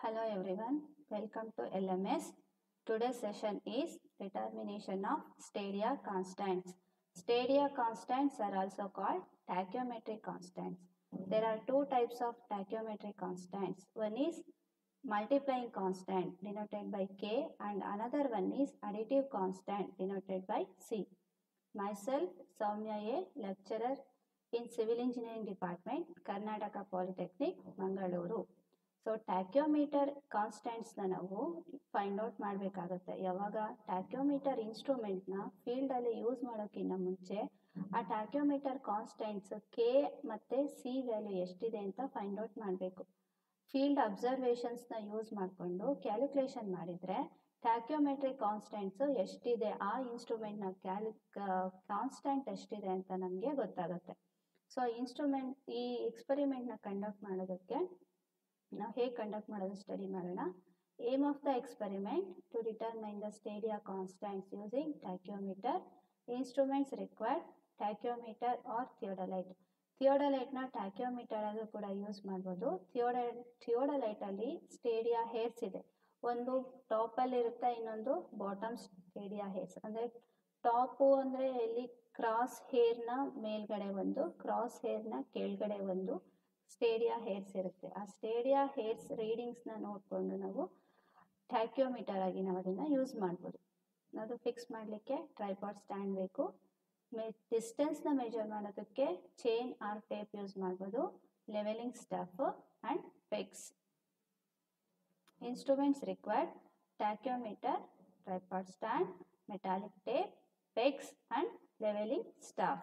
Hello everyone, welcome to LMS. Today's session is determination of stadia constants. Stadia constants are also called tachyometric constants. There are two types of tachyometric constants. One is multiplying constant denoted by K and another one is additive constant denoted by C. Myself, Soumya A, lecturer in Civil Engineering Department, Karnataka Polytechnic, Mangaluru. So tachymeter ಕಾನ್ಸ್ಟೆಂಟ್ಸ್ನ ನಾವು find out ಮಾಡಬೇಕಾಗುತ್ತೆ ಯಾವಾಗ ಟ್ಯಾಕ್ಯೋಮೀಟರ್ ಇನ್ಸ್ಟ್ರೂಮೆಂಟ್ನ ಫೀಲ್ಡಲ್ಲಿ use ಮಾಡೋಕ್ಕಿಂತ ಮುಂಚೆ ಆ tachymeter constants K ಮತ್ತು C value ಎಷ್ಟಿದೆ ಅಂತ ಫೈಂಡ್ ಔಟ್ ಮಾಡಬೇಕು ಫೀಲ್ಡ್ ಅಬ್ಸರ್ವೇಷನ್ಸ್ನ ಯೂಸ್ ಮಾಡಿಕೊಂಡು ಕ್ಯಾಲ್ಕುಲೇಷನ್ ಮಾಡಿದರೆ ಟ್ಯಾಕ್ಯೋಮೆಟ್ರಿಕ್ ಕಾನ್ಸ್ಟೆಂಟ್ಸು ಎಷ್ಟಿದೆ ಆ ಇನ್ಸ್ಟ್ರೂಮೆಂಟ್ನ ಕ್ಯಾಲ್ ಕಾನ್ಸ್ಟೆಂಟ್ ಎಷ್ಟಿದೆ ಅಂತ ನಮಗೆ ಗೊತ್ತಾಗುತ್ತೆ ಸೊ ಇನ್ಸ್ಟ್ರೂಮೆಂಟ್ ಈ ಎಕ್ಸ್ಪೆರಿಮೆಂಟ್ನ ಕಂಡಕ್ಟ್ ಮಾಡೋದಕ್ಕೆ ನಾವು ಹೇಗೆ ಕಂಡಕ್ಟ್ ಮಾಡೋದು ಸ್ಟಡಿ ಮಾಡೋಣ aim of the experiment to determine the stadia constants using tachymeter instruments required tachymeter or theodolite ಥಿಯೋಡಲೈಟ್ನ ಟ್ಯಾಕ್ಯೋಮೀಟರ್ ಆದರೂ ಕೂಡ ಯೂಸ್ ಮಾಡ್ಬೋದು ಥಿಯೋಡ ಥಿಯೋಡಲೈಟಲ್ಲಿ ಸ್ಟೇಡಿಯಾ ಹೇರ್ಸ್ ಇದೆ ಒಂದು ಟಾಪಲ್ಲಿ ಇರುತ್ತೆ ಇನ್ನೊಂದು ಬಾಟಮ್ ಸ್ಟೇಡಿಯಾ ಹೇರ್ಸ್ ಅಂದರೆ ಟಾಪು ಅಂದರೆ ಎಲ್ಲಿ ಕ್ರಾಸ್ ಹೇರ್ನ ಮೇಲ್ಗಡೆ ಒಂದು ಕ್ರಾಸ್ ಹೇರ್ನ ಕೆಳಗಡೆ ಒಂದು ಸ್ಟೇಡಿಯಾ ಹೇರ್ಸ್ ಇರುತ್ತೆ ಆ ಸ್ಟೇಡಿಯಾ ಹೇರ್ಸ್ ರೀಡಿಂಗ್ಸ್ನ ನೋಡಿಕೊಂಡು ನಾವು ಟ್ಯಾಕ್ಯೋಮೀಟರ್ ಆಗಿ ನಾವು ಅದನ್ನು ಯೂಸ್ ಮಾಡ್ಬೋದು ಅದು ಫಿಕ್ಸ್ ಮಾಡಲಿಕ್ಕೆ ಟ್ರೈಪಾಡ್ ಸ್ಟ್ಯಾಂಡ್ ಬೇಕು ಮೆ ಡಿಸ್ಟೆನ್ಸ್ನ ಮೆಜರ್ ಮಾಡೋದಕ್ಕೆ ಚೈನ್ ಆರ್ ಟೇಪ್ ಯೂಸ್ ಮಾಡ್ಬೋದು levelling staff and pegs instruments required tachymeter tripod stand metallic tape pegs and leveling staff.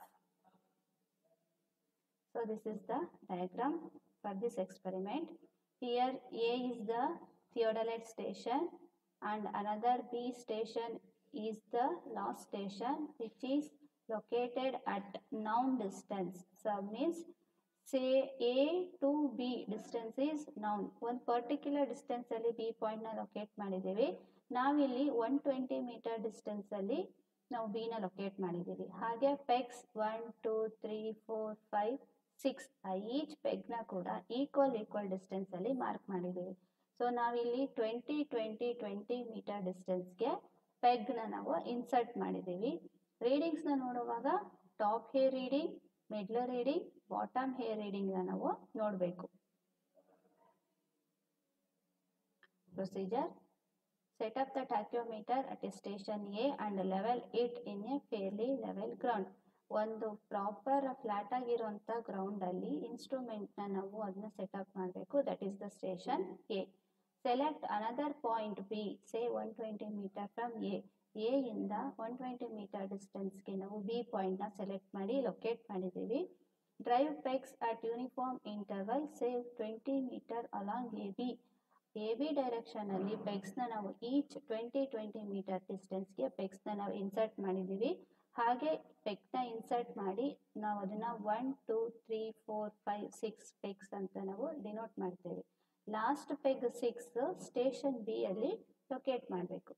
So this is the diagram for this experiment. Here A is the theodolite station and another B station is the last station which is located at known distance. So means say A to B distance is known. ಒಂದು particular ಡಿಸ್ಟೆನ್ಸಲ್ಲಿ B ಪಾಯಿಂಟ್ನ locate ಮಾಡಿದ್ದೀವಿ ನಾವಿಲ್ಲಿ one twenty metre ಡಿಸ್ಟೆನ್ಸಲ್ಲಿ ನಾವು ಬಿನ locate ಮಾಡಿದ್ದೀವಿ ಹಾಗೆ pegs one two three four five six each ಪೆಗ್ನ ಕೂಡ ಈಕ್ವಲ್ ಈಕ್ವಲ್ ಡಿಸ್ಟೆನ್ಸಲ್ಲಿ ಮಾರ್ಕ್ ಮಾಡಿದ್ದೀವಿ ಸೊ ನಾವಿಲ್ಲಿ ಟ್ವೆಂಟಿ ಟ್ವೆಂಟಿ ಟ್ವೆಂಟಿ ಮೀಟರ್ ಡಿಸ್ಟೆನ್ಸ್ಗೆ ಪೆಗ್ನ ನಾವು ಇನ್ಸರ್ಟ್ ಮಾಡಿದ್ದೀವಿ ರೀಡಿಂಗ್ಸ್ನ ನೋಡುವಾಗ top hair reading middle reading bottom hair ರೀಡಿಂಗ್ನ ನಾವು ನೋಡಬೇಕು procedure set up the tachyometer at a station A and level it in a fairly level ground. ಒಂದು ಪ್ರಾಪರ್ ಫ್ಲಾಟ್ ಆಗಿರುವಂಥ ಗ್ರೌಂಡಲ್ಲಿ ಇನ್ಸ್ಟ್ರೂಮೆಂಟ್ನ ನಾವು ಅದನ್ನ ಸೆಟಪ್ ಮಾಡಬೇಕು that is the station A select another point B say one twenty metre from A A ಇಂದ one twenty metre ಡಿಸ್ಟೆನ್ಸ್ಗೆ ನಾವು ಬಿ ಪಾಯಿಂಟ್ನ ಸೆಲೆಕ್ಟ್ ಮಾಡಿ ಲೊಕೇಟ್ ಮಾಡಿದ್ದೀವಿ drive pegs at uniform interval say twenty metre along A B A B ಡೈರೆಕ್ಷನಲ್ಲಿ ಪೆಗ್ಸ್ನ ನಾವು each twenty twenty metre ಡಿಸ್ಟೆನ್ಸ್ಗೆ ಪೆಗ್ಸ್ನ ನಾವು ಇನ್ಸರ್ಟ್ ಮಾಡಿದ್ದೀವಿ ಹಾಗೆ ಪೆಗ್ನ ಇನ್ಸರ್ಟ್ ಮಾಡಿ ನಾವು ಅದನ್ನು one two three four five six pegs ಅಂತ ನಾವು ಡಿನೋಟ್ ಮಾಡ್ತೇವೆ last peg six station B ಅಲ್ಲಿ ಲೊಕೇಟ್ ಮಾಡಬೇಕು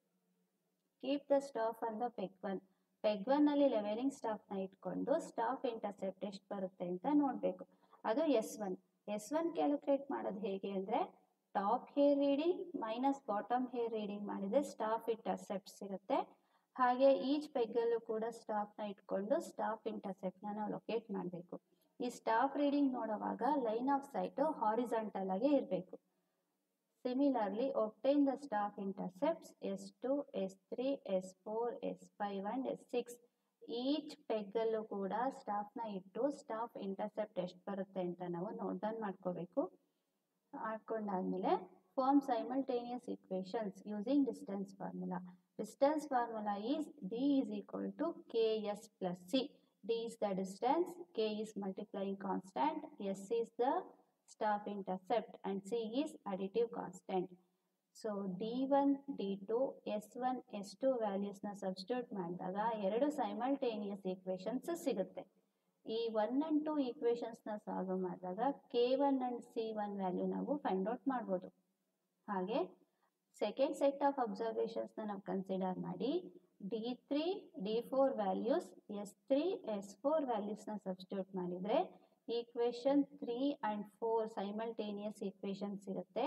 keep the staff on the peg one peg ಒನ್ನಲ್ಲಿ ಲೆವೆಲಿಂಗ್ ಸ್ಟಾಫ್ನ ಇಟ್ಕೊಂಡು ಸ್ಟಾಫ್ ಇಂಟರ್ಸೆಪ್ಟ್ ಎಷ್ಟು ಬರುತ್ತೆ ಅಂತ ನೋಡಬೇಕು ಅದು S one S one calculate ಮಾಡೋದು ಹೇಗೆ ಅಂದರೆ top hair reading minus bottom hair reading ಮಾಡಿದರೆ ಸ್ಟಾಫ್ ಇಂಟರ್ಸೆಪ್ಟ್ ಸಿಗುತ್ತೆ ಹಾಗೆ ಈಚ್ ಪೆಗ್ಗಲ್ಲೂ ಕೂಡ ಸ್ಟಾಫ್ನ ಇಟ್ಕೊಂಡು ಸ್ಟಾಫ್ ಇಂಟರ್ಸೆಪ್ಟ್ನ ನಾವು ಲೊಕೇಟ್ ಮಾಡಬೇಕು ಈ ಸ್ಟಾಫ್ ರೀಡಿಂಗ್ ನೋಡುವಾಗ ಲೈನ್ ಆಫ್ ಸೈಟು ಹಾರಿಜಾಂಟಲ್ ಆಗಿ ಇರಬೇಕು similarly obtain the staff intercepts S two S three S four S five and S six each ಪೆಗ್ಗಲ್ಲೂ ಕೂಡ ಸ್ಟಾಫ್ನ ಇಟ್ಟು ಸ್ಟಾಫ್ ಇಂಟರ್ಸೆಪ್ಟ್ ಎಷ್ಟು ಬರುತ್ತೆ ಅಂತ ನಾವು ನೋಟ್ ಮಾಡ್ಕೋಬೇಕು ಹಾಕೊಂಡಾದ್ಮೇಲೆ form simultaneous equations using distance formula distance formula is D is equal to K S plus C D is the distance, K is multiplying constant, S is the staff intercept and C is additive constant. So D one D two S one S two ವ್ಯಾಲ್ಯೂಸ್ನ substitute ಮಾಡಿದಾಗ ಎರಡು simultaneous equations ಸಿಗುತ್ತೆ ಈ one and two ಈಕ್ವೇಶನ್ಸ್ನ solve ಮಾಡಿದಾಗ K one and C one value ನಾವು find out ಮಾಡ್ಬೋದು ಹಾಗೆ ಸೆಕೆಂಡ್ ಸೆಟ್ ಆಫ್ ಅಬ್ಸರ್ವೇಷನ್ಸ್ನ ನಾವು ಕನ್ಸಿಡರ್ ಮಾಡಿ D three D four values S three S four ವ್ಯಾಲ್ಯೂಸ್ನ ಸಬ್ಸ್ಟಿಟ್ಯೂಟ್ ಮಾಡಿದರೆ equation three and four simultaneous equation ಸಿಗುತ್ತೆ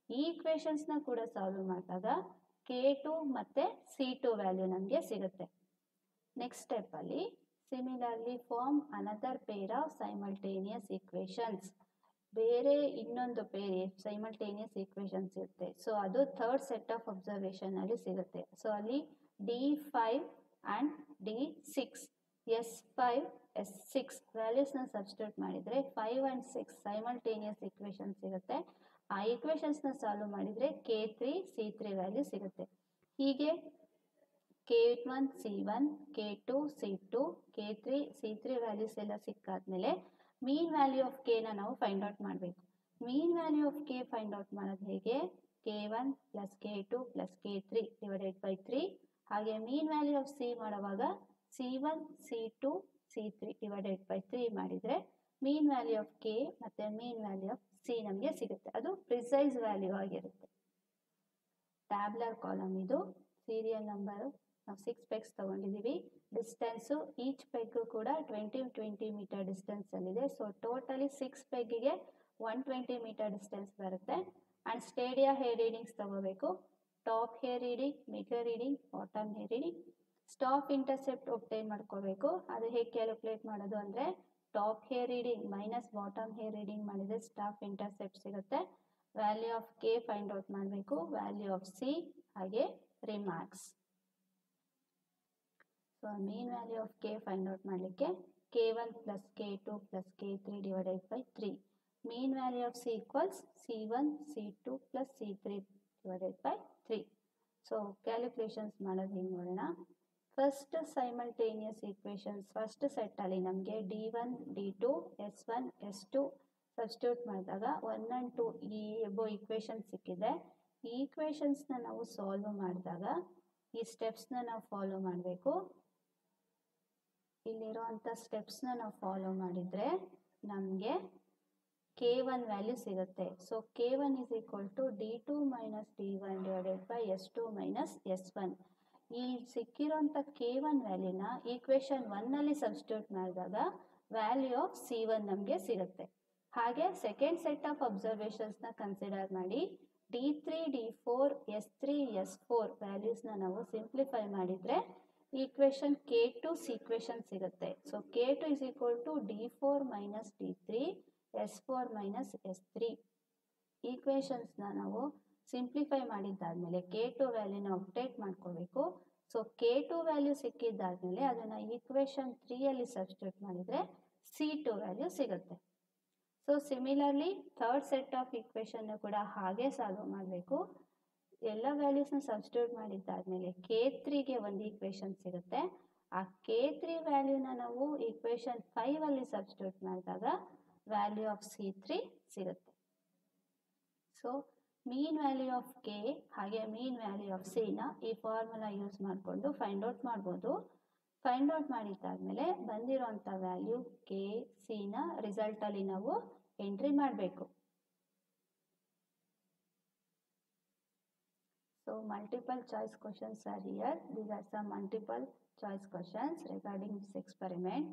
ಈ ಇಕ್ವೇಷನ್ಸ್ನ ಕೂಡ ಸಾಲ್ವ್ ಮಾಡಿದಾಗ ಕೆ ಟು ಮತ್ತು ಸಿ ಟು ವ್ಯಾಲ್ಯೂ ನಮಗೆ ಸಿಗುತ್ತೆ ನೆಕ್ಸ್ಟ್ ಸ್ಟೆಪ್ಪಲ್ಲಿ similarly form another pair of simultaneous equations ಬೇರೆ ಇನ್ನೊಂದು ಪೇರ್ ಸೈಮಲ್ಟೇನಿಯಸ್ ಈಕ್ವೇಷನ್ಸ್ ಇರುತ್ತೆ ಸೊ ಅದು ಥರ್ಡ್ ಸೆಟ್ ಆಫ್ ಅಬ್ಸರ್ವೇಷನ್ ಅಲ್ಲಿ ಸಿಗುತ್ತೆ ಸೊ ಅಲ್ಲಿ D five and D six S five S six ವ್ಯಾಲ್ಯೂಸ್ನ ಸಬ್ಸ್ಟಿಟ್ಯೂಟ್ ಮಾಡಿದರೆ five and six simultaneous equation ಸಿಗುತ್ತೆ ಆ ಈಕ್ವೇಷನ್ಸ್ನ ಸಾಲ್ವ್ ಮಾಡಿದರೆ K three C three value ಸಿಗುತ್ತೆ ಹೀಗೆ K one C one K two C two K three C three values ಎಲ್ಲ ಸಿಕ್ಕಾದ್ಮೇಲೆ ಮೀನ್ ವ್ಯಾಲ್ಯೂ ಆಫ್ ಕೆನ ನಾವು ಫೈಂಡ್ ಔಟ್ ಮಾಡಬೇಕು mean value of K find out ಮಾಡೋದು ಹೇಗೆ K one plus K two plus K three divided by three ಹಾಗೆ mean value of C ಮಾಡುವಾಗ C one C two C three divided by three ಮಾಡಿದರೆ mean value of K ಮತ್ತು ಮೀನ್ value of C ನಮಗೆ ಸಿಗುತ್ತೆ ಅದು precise value ಆಗಿರುತ್ತೆ tabular column ಇದು serial number ನಾವು ಸಿಕ್ಸ್ ಪೆಗ್ಸ್ ತೊಗೊಂಡಿದ್ದೀವಿ ಡಿಸ್ಟೆನ್ಸು ಈಚ್ ಪೆಗ್ಗು ಕೂಡ ಟ್ವೆಂಟಿ ಟ್ವೆಂಟಿ ಮೀಟರ್ ಡಿಸ್ಟೆನ್ಸಲ್ಲಿದೆ ಸೊ ಟೋಟಲಿ ಸಿಕ್ಸ್ ಪೆಗ್ಗಿಗೆ ಒನ್ ಟ್ವೆಂಟಿ ಮೀಟರ್ ಡಿಸ್ಟೆನ್ಸ್ ಬರುತ್ತೆ ಆ್ಯಂಡ್ ಸ್ಟೇಡಿಯಾ ಹೇರ್ ರೀಡಿಂಗ್ಸ್ ತಗೋಬೇಕು top hair reading middle reading bottom hair reading staff intercept obtain ಮಾಡ್ಕೋಬೇಕು ಅದು ಹೇಗೆ ಕ್ಯಾಲ್ಕುಲೇಟ್ ಮಾಡೋದು ಅಂದರೆ top hair reading minus bottom hair reading ಮಾಡಿದರೆ ಸ್ಟಾಫ್ ಇಂಟರ್ಸೆಪ್ಟ್ ಸಿಗುತ್ತೆ value of K find out ಮಾಡಬೇಕು ವ್ಯಾಲ್ಯೂ ಆಫ್ ಸಿ ಹಾಗೆ remarks so mean value of K find out ಮಾಡಲಿಕ್ಕೆ K one plus K two plus K three divided by three mean value of C equals C one C two plus C three divided by three so calculations ಮಾಡೋದು ಹಿಂಗೆ ನೋಡೋಣ first simultaneous equations first ಸೆಟ್ಟಲ್ಲಿ ನಮಗೆ D one D two S one S two substitute ಮಾಡಿದಾಗ one and two ಈ above equation ಸಿಕ್ಕಿದೆ ಈ ಈಕ್ವೇಷನ್ಸ್ನ ನಾವು ಸಾಲ್ವ್ ಮಾಡಿದಾಗ ಈ ಸ್ಟೆಪ್ಸ್ನ ನಾವು ಫಾಲೋ ಮಾಡಬೇಕು ಇಲ್ಲಿರೋವಂಥ ಸ್ಟೆಪ್ಸ್ನ ನಾವು ಫಾಲೋ ಮಾಡಿದರೆ ನಮಗೆ ಕೆ ಒನ್ ವ್ಯಾಲ್ಯೂ ಸಿಗುತ್ತೆ so K one is equal to D two minus D one divided by S two minus S one ಈ ಸಿಕ್ಕಿರೋಂಥ ಕೆ ಒನ್ ವ್ಯಾಲ್ಯೂನ ಈಕ್ವೇಷನ್ ಒನ್ನಲ್ಲಿ ಸಬ್ಸ್ಟಿಟ್ಯೂಟ್ ಮಾಡಿದಾಗ ವ್ಯಾಲ್ಯೂ ಆಫ್ ಸಿ ಒನ್ ನಮಗೆ ಸಿಗುತ್ತೆ ಹಾಗೆ ಸೆಕೆಂಡ್ ಸೆಟ್ ಆಫ್ ಅಬ್ಸರ್ವೇಷನ್ಸ್ನ ಕನ್ಸಿಡರ್ ಮಾಡಿ D three D four S three S four ವ್ಯಾಲ್ಯೂಸ್ನ ನಾವು ಸಿಂಪ್ಲಿಫೈ ಮಾಡಿದರೆ ಈಕ್ವೇಷನ್ ಕೆ ಟು ಸಿಕ್ವೇಷನ್ ಸಿಗುತ್ತೆ so K two is equal to D four minus D three S four minus S three ಈಕ್ವೇಷನ್ಸ್ನ ನಾವು simplify ಮಾಡಿದ್ದಾದಮೇಲೆ K two ವ್ಯಾಲ್ಯೂನ update ಮಾಡ್ಕೋಬೇಕು so K two value ಸಿಕ್ಕಿದ್ದಾದಮೇಲೆ ಅದನ್ನು ಈಕ್ವೇಷನ್ ತ್ರೀಯಲ್ಲಿ ಸಬ್ಸ್ಟಿಟ್ಯೂಟ್ ಮಾಡಿದರೆ ಸಿ ಟು ವ್ಯಾಲ್ಯೂ ಸಿಗುತ್ತೆ so similarly third set of equation ಕೂಡ ಹಾಗೆ ಸಾಲ್ವ್ ಮಾಡಬೇಕು ಎಲ್ಲ ವ್ಯಾಲ್ಯೂಸ್ನ ಸಬ್ಸ್ಟಿಟ್ಯೂಟ್ ಮಾಡಿದ್ದಾದಮೇಲೆ ಕೆ ತ್ರೀಗೆ ಒಂದು ಈಕ್ವೇಷನ್ ಸಿಗುತ್ತೆ ಆ ಕೆ ತ್ರೀ ವ್ಯಾಲ್ಯೂನ ನಾವು ಈಕ್ವೇಷನ್ ಫೈವಲ್ಲಿ ಸಬ್ಸ್ಟಿಟ್ಯೂಟ್ ಮಾಡಿದಾಗ ವ್ಯಾಲ್ಯೂ ಆಫ್ ಸಿ ತ್ರೀ ಸಿಗುತ್ತೆ so mean value of K ಹಾಗೆ ಮೀನ್ ವ್ಯಾಲ್ಯೂ ಆಫ್ ಸಿನ ಈ ಫಾರ್ಮುಲಾ ಯೂಸ್ ಮಾಡಿಕೊಂಡು ಫೈಂಡ್ ಔಟ್ ಮಾಡ್ಬೋದು ಫೈಂಡ್ ಔಟ್ ಮಾಡಿದ್ದಾದಮೇಲೆ ಬಂದಿರೋಂಥ ವ್ಯಾಲ್ಯೂ ಕೆ ಸಿನ ರಿಸಲ್ಟಲ್ಲಿ ನಾವು ಎಂಟ್ರಿ ಮಾಡಬೇಕು so multiple choice questions are here these are some multiple choice questions regarding this experiment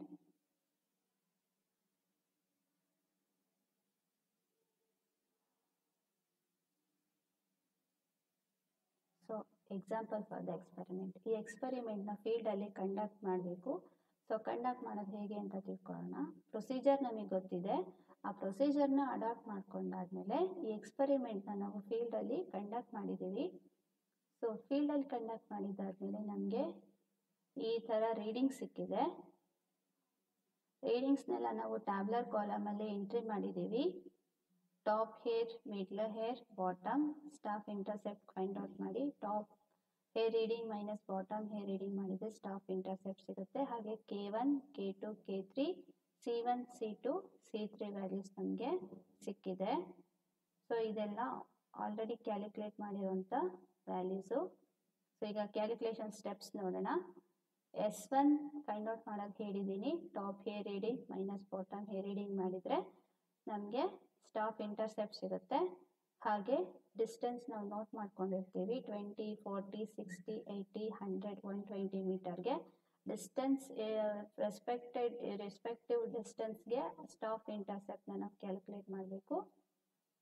so example for the experiment ಈ ಎಕ್ಸ್ಪೆರಿಮೆಂಟ್ನ ಫೀಲ್ಡಲ್ಲಿ ಕಂಡಕ್ಟ್ ಮಾಡಬೇಕು ಸೊ ಕಂಡಕ್ಟ್ ಮಾಡೋದು ಹೇಗೆ ಅಂತ ತಿಳ್ಕೊಳ್ಳೋಣ ಪ್ರೊಸೀಜರ್ ನಮಗೆ ಗೊತ್ತಿದೆ ಆ ಪ್ರೊಸೀಜರ್ನ ಅಡಾಪ್ಟ್ ಮಾಡ್ಕೊಂಡಾದ್ಮೇಲೆ ಈ ಎಕ್ಸ್ಪೆರಿಮೆಂಟ್ನ ನಾವು ಫೀಲ್ಡಲ್ಲಿ ಕಂಡಕ್ಟ್ ಮಾಡಿದ್ದೀವಿ ಸೊ ಫೀಲ್ಡಲ್ಲಿ ಕಂಡಕ್ಟ್ ಮಾಡಿದ್ದಾದಮೇಲೆ ನಮಗೆ ಈ ಥರ ರೀಡಿಂಗ್ ಸಿಕ್ಕಿದೆ ರೀಡಿಂಗ್ಸ್ನೆಲ್ಲ ನಾವು ಟ್ಯಾಬ್ಲರ್ ಕಾಲಮಲ್ಲಿ ಎಂಟ್ರಿ ಮಾಡಿದ್ದೀವಿ top hair middle hair bottom staff intercept find out ಮಾಡಿ top hair reading minus bottom hair reading ಮಾಡಿದರೆ ಸ್ಟಾಫ್ ಇಂಟರ್ಸೆಪ್ಟ್ ಸಿಗುತ್ತೆ ಹಾಗೆ K one K two K three C one C two C three values ನಮಗೆ ಸಿಕ್ಕಿದೆ so ಇದೆಲ್ಲ already calculate ಮಾಡಿರೋಂಥ values so ಈಗ calculation steps ನೋಡೋಣ ಎಸ್ ಒನ್ ಫೈಂಡ್ ಔಟ್ ಮಾಡೋದು ಹೇಳಿದ್ದೀನಿ top hair reading minus bottom hair reading ಮಾಡಿದರೆ ನಮಗೆ ಸ್ಟಾಫ್ ಇಂಟರ್ಸೆಪ್ಟ್ ಸಿಗುತ್ತೆ ಹಾಗೆ ಡಿಸ್ಟೆನ್ಸ್ ನಾವು ನೋಟ್ ಮಾಡ್ಕೊಂಡಿರ್ತೀವಿ twenty forty sixty eighty hundred one twenty ಮೀಟರ್ಗೆ ಡಿಸ್ಟೆನ್ಸ್ ರೆಸ್ಪೆಕ್ಟೆಡ್ ರೆಸ್ಪೆಕ್ಟಿವ್ ಡಿಸ್ಟೆನ್ಸ್ಗೆ ಸ್ಟಾಫ್ ಇಂಟರ್ಸೆಪ್ಟ್ನ ನಾವು ಕ್ಯಾಲ್ಕುಲೇಟ್ ಮಾಡಬೇಕು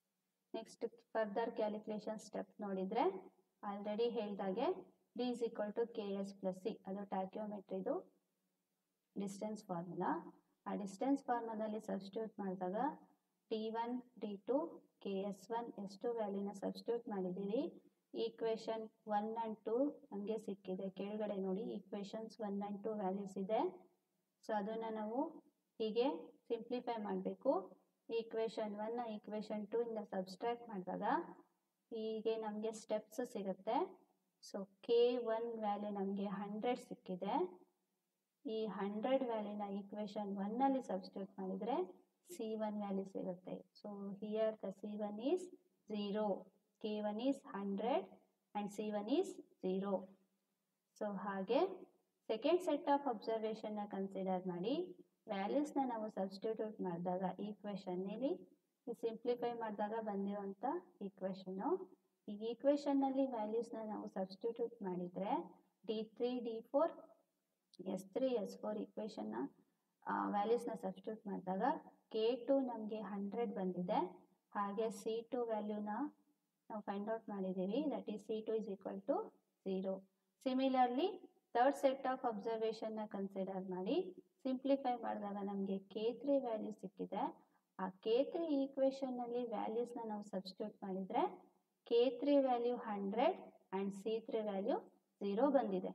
ನೆಕ್ಸ್ಟ್ ಫರ್ದರ್ ಕ್ಯಾಲ್ಕುಲೇಷನ್ ಸ್ಟೆಪ್ ನೋಡಿದರೆ ಆಲ್ರೆಡಿ ಹೇಳಿದಾಗೆ D is equal to K S plus C ಅದು ಟ್ಯಾಕ್ಯೋಮೆಟ್ರಿದು ಡಿಸ್ಟೆನ್ಸ್ ಫಾರ್ಮುಲಾ ಆ ಡಿಸ್ಟೆನ್ಸ್ ಫಾರ್ಮುಲಾದಲ್ಲಿ ಸಬ್ಸ್ಟಿಟ್ಯೂಟ್ ಮಾಡಿದಾಗ T one T two K S one ಎಷ್ಟು ವ್ಯಾಲ್ಯೂನ ಸಬ್ಸ್ಟಿಟ್ಯೂಟ್ ಮಾಡಿದ್ದೀವಿ ಈಕ್ವೇಷನ್ ಒನ್ ಆ್ಯಂಡ್ ಟು ನಮಗೆ ಸಿಕ್ಕಿದೆ ಕೆಳಗಡೆ ನೋಡಿ equations one and two values ಇದೆ ಸೊ ಅದನ್ನು ನಾವು ಹೀಗೆ ಸಿಂಪ್ಲಿಫೈ ಮಾಡಬೇಕು ಈಕ್ವೇಷನ್ ಒನ್ ಈಕ್ವೇಷನ್ ಟು ಇಂದ ಸಬ್ಸ್ಟ್ರಾಕ್ಟ್ ಮಾಡಿದಾಗ ಹೀಗೆ ನಮಗೆ ಸ್ಟೆಪ್ಸ್ ಸಿಗುತ್ತೆ ಸೊ ಕೆ ಒನ್ ವ್ಯಾಲ್ಯೂ ನಮಗೆ ಹಂಡ್ರೆಡ್ ಸಿಕ್ಕಿದೆ ಈ ಹಂಡ್ರೆಡ್ ವ್ಯಾಲ್ಯೂನ ಈಕ್ವೇಷನ್ ಒನ್ನಲ್ಲಿ ಸಬ್ಸ್ಟಿಟ್ಯೂಟ್ ಮಾಡಿದರೆ ಸಿ ಒನ್ ವ್ಯಾಲ್ಯೂ ಸಿಗುತ್ತೆ so here the C one is zero K one is hundred and C one is zero so ಹಾಗೆ ಸೆಕೆಂಡ್ ಸೆಟ್ ಆಫ್ ಅಬ್ಸರ್ವೇಷನ್ನ consider ಮಾಡಿ ವ್ಯಾಲ್ಯೂಸ್ನ ನಾವು ಸಬ್ಸ್ಟಿಟ್ಯೂಟ್ ಮಾಡಿದಾಗ ಈಕ್ವೇಷನ್ನಲ್ಲಿ ಸಿಂಪ್ಲಿಫೈ ಮಾಡಿದಾಗ ಬಂದಿರೋಂಥ ಈಕ್ವೇಷನ್ನು ಈ ಈಕ್ವೇಷನ್ನಲ್ಲಿ ವ್ಯಾಲ್ಯೂಸ್ನ ನಾವು ಸಬ್ಸ್ಟಿಟ್ಯೂಟ್ ಮಾಡಿದರೆ D three D four S three S four ಈಕ್ವೇಷನ್ನ ವ್ಯಾಲ್ಯೂಸ್ನ ಸಬ್ಸ್ಟಿಟ್ಯೂಟ್ ಮಾಡಿದಾಗ ಕೆ ಟು ನಮಗೆ ಹಂಡ್ರೆಡ್ ಬಂದಿದೆ ಹಾಗೆ ಸಿ ಟು ವ್ಯಾಲ್ಯೂನ ನಾವು ಫೈಂಡ್ ಔಟ್ ಮಾಡಿದ್ದೀವಿ that is C two is equal to zero similarly third set of ಅಬ್ಸರ್ವೇಷನ್ನ ಕನ್ಸಿಡರ್ ಮಾಡಿ ಸಿಂಪ್ಲಿಫೈ ಮಾಡಿದಾಗ ನಮಗೆ ಕೆ ತ್ರೀ ವ್ಯಾಲ್ಯೂ ಸಿಕ್ಕಿದೆ ಆ ಕೆ ತ್ರೀ ಈಕ್ವೇಷನ್ನಲ್ಲಿ ವ್ಯಾಲ್ಯೂಸ್ನ ನಾವು ಸಬ್ಸ್ಟಿಟ್ಯೂಟ್ ಮಾಡಿದರೆ K three value hundred and C three value zero ಬಂದಿದೆ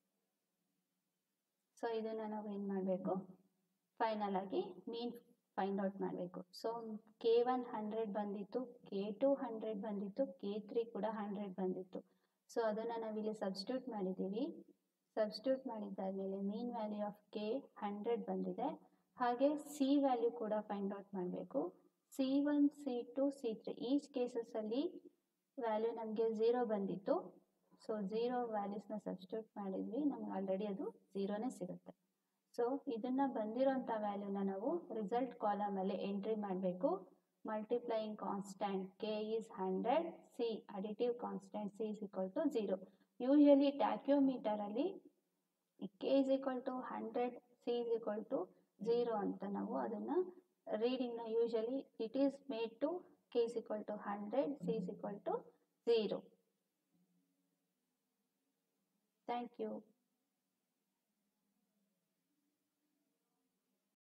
ಸೊ ಇದನ್ನು ನಾವು ಏನು ಮಾಡಬೇಕು ಫೈನಲ್ ಆಗಿ ಮೀನ್ ಫೈಂಡ್ ಔಟ್ ಮಾಡಬೇಕು ಸೊ ಕೆ ಒನ್ ಹಂಡ್ರೆಡ್ ಬಂದಿತ್ತು ಕೆ ಟು ಹಂಡ್ರೆಡ್ ಬಂದಿತ್ತು ಕೆ ತ್ರೀ ಕೂಡ ಹಂಡ್ರೆಡ್ ಬಂದಿತ್ತು ಸೊ ಅದನ್ನು ನಾವಿಲ್ಲಿ ಸಬ್ಸ್ಟಿಟ್ಯೂಟ್ ಮಾಡಿದ್ದೀವಿ ಸಬ್ಸ್ಟಿಟ್ಯೂಟ್ ಮಾಡಿದ್ದಾದಮೇಲೆ mean value of K hundred ಬಂದಿದೆ ಹಾಗೆ ಸಿ ವ್ಯಾಲ್ಯೂ ಕೂಡ ಫೈಂಡ್ ಔಟ್ ಮಾಡಬೇಕು C one C two C three each ಕೇಸಸಲ್ಲಿ ವ್ಯಾಲ್ಯೂ ನಮಗೆ ಝೀರೋ ಬಂದಿತ್ತು ಸೊ ಝೀರೋ ವ್ಯಾಲ್ಯೂಸ್ನ ಸಬ್ಸ್ಟಿಟ್ಯೂಟ್ ಮಾಡಿದ್ವಿ ನಮ್ಗೆ ಆಲ್ರೆಡಿ ಅದು ಝೀರೋನೇ ಸಿಗುತ್ತೆ ಸೊ ಇದನ್ನು ಬಂದಿರೋಂಥ ವ್ಯಾಲ್ಯೂನ ನಾವು ರಿಸಲ್ಟ್ ಕಾಲಮಲ್ಲಿ ಎಂಟ್ರಿ ಮಾಡಬೇಕು multiplying constant K is hundred C additive constant C is equal to zero usually ಟ್ಯಾಕ್ಯೋಮೀಟರಲ್ಲಿ K is equal to hundred C is equal to zero ಅಂತ ನಾವು ಅದನ್ನು ರೀಡಿಂಗ್ನ usually it is made to K is equal to hundred C is equal to zero thank you